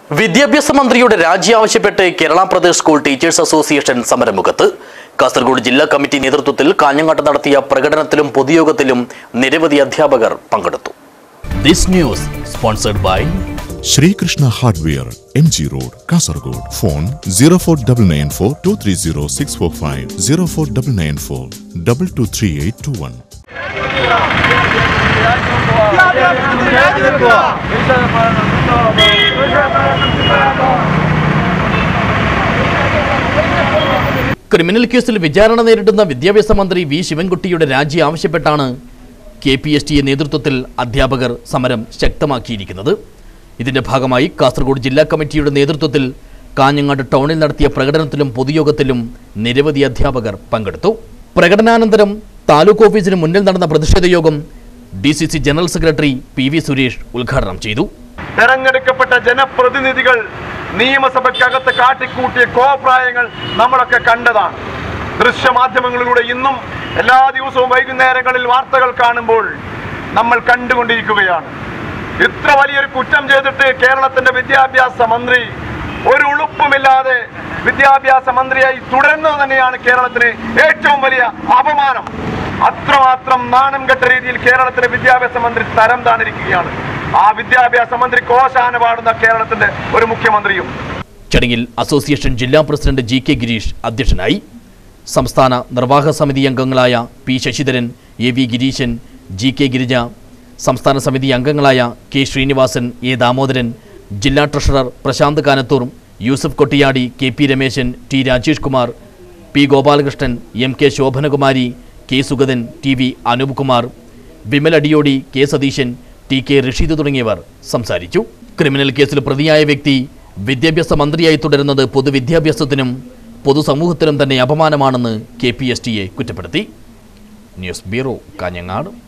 വിദ്യാഭ്യാസ മന്ത്രിയുടെ രാജി ആവശ്യപ്പെട്ട് Kerala Pradesh School Teachers Association സമരമുഖത്ത് കാസർഗോഡ് ജില്ലാ കമ്മിറ്റി നേതൃത്വത്തിൽ കാഞ്ഞങ്ങാട്ട് നടത്തിയ പ്രകടനത്തിലും പൊതുയോഗത്തിലും നിരവധി അധ്യാപകർ പങ്കെടുത്തു this news sponsored by Sreekrishna Hardware M G Road Kasaragod phone zero four double nine four two three zero six four five zero four double nine four double two three eight two one criminal കേസിൽ വിചാരണ നേരിടുന്ന വിദ്യാഭ്യാസ മന്ത്രി V ശിവൻകുട്ടിയുടെ രാജി ആവശ്യപ്പെട്ടാണ് K P S T നേതൃത്വത്തിൽ അധ്യാപകർ സമരം ശക്തമാക്കിയിരിക്കുന്നത് ഇതിന്റെ ഭാഗമായി കാസർഗോഡ് ജില്ലാ കമ്മിറ്റിയുടെ നേതൃത്വത്തിൽ കാഞ്ഞങ്ങാട് ടൗണിൽ നടത്തിയ പ്രകടനത്തിലും പൊതുയോഗത്തിലും നിരവധി അധ്യാപകർ പങ്കെടുത്തു പ്രകടനാനന്തരം താലൂക്ക് ഓഫീസിന് മുന്നിൽ നടന്ന പ്രതിഷേധ യോഗം D C C general secretary P V Suresh ഉദ്ഘാടനം ചെയ്തു തെരഞ്ഞെടുക്കപ്പെട്ട ജനപ്രതിനിധികൾ നിയമസഭയ്ക്കകത്ത് കാട്ടിക്കൂട്ടിയ കോപ്രായങ്ങൾ നമ്മളൊക്കെ കണ്ടതാണ് ദൃശ്യമാധ്യമങ്ങളിലൂടെ ഇന്നും എല്ലാ ദിവസവും വൈകുന്നേരങ്ങളിൽ വാർത്തകൾ കാണുമ്പോൾ നമ്മൾ കണ്ടുകൊണ്ടിരിക്കുകയാണ് ഇത്ര വലിയൊരു കുറ്റം ചെയ്തിട്ട് കേരളത്തിന്റെ വിദ്യാഭ്യാസ മന്ത്രി ഒരു ഉളുപ്പുമില്ലാതെ വിദ്യാഭ്യാസ മന്ത്രിയായി തുടരുന്നത് തന്നെയാണ് കേരളത്തിന് ഏറ്റവും വലിയ അപമാനം അത്രമാത്രം നാണം കെട്ട രീതിയിൽ കേരളത്തിലെ വിദ്യാഭ്യാസ മന്ത്രി തരം താണിരിക്കുകയാണ് ആ വിദ്യാഭ്യാസ മന്ത്രി കോശാന പാടുന്ന കേരളത്തിന്റെ ഒരു മുഖ്യമന്ത്രിയും ചടങ്ങിൽ അസോസിയേഷൻ ജില്ലാ പ്രസിഡന്റ് ജി കെ ഗിരീഷ് അധ്യക്ഷനായി സംസ്ഥാന നിർവാഹക സമിതി അംഗങ്ങളായ P Sasidharan A V Gireesan G K Girija സംസ്ഥാന സമിതി അംഗങ്ങളായ കെ ശ്രീനിവാസൻ എ ദാമോദരൻ ജില്ലാ treasurer Prashanth Kanathur Yusuf Kottiyadi K P Rameshan T Rajesh Kumar P Gopalakrishnan M K Sobhanakumari K Sugathan T V Anoop Kumar Vimal Adiyodi K Satheesan T K Rasheed തുടങ്ങിയവർ സംസാരിച്ചു ക്രിമിനൽ കേസിൽ പ്രതിയായ വ്യക്തി വിദ്യാഭ്യാസ മന്ത്രിയായി തുടരുന്നത് പൊതുവിദ്യാഭ്യാസത്തിനും പൊതുസമൂഹത്തിനും തന്നെ അപമാനമാണെന്ന് കെ പി എസ് ടിയെ കുറ്റപ്പെടുത്തി ന്യൂസ് ബ്യൂറോ കാഞ്ഞങ്ങാട്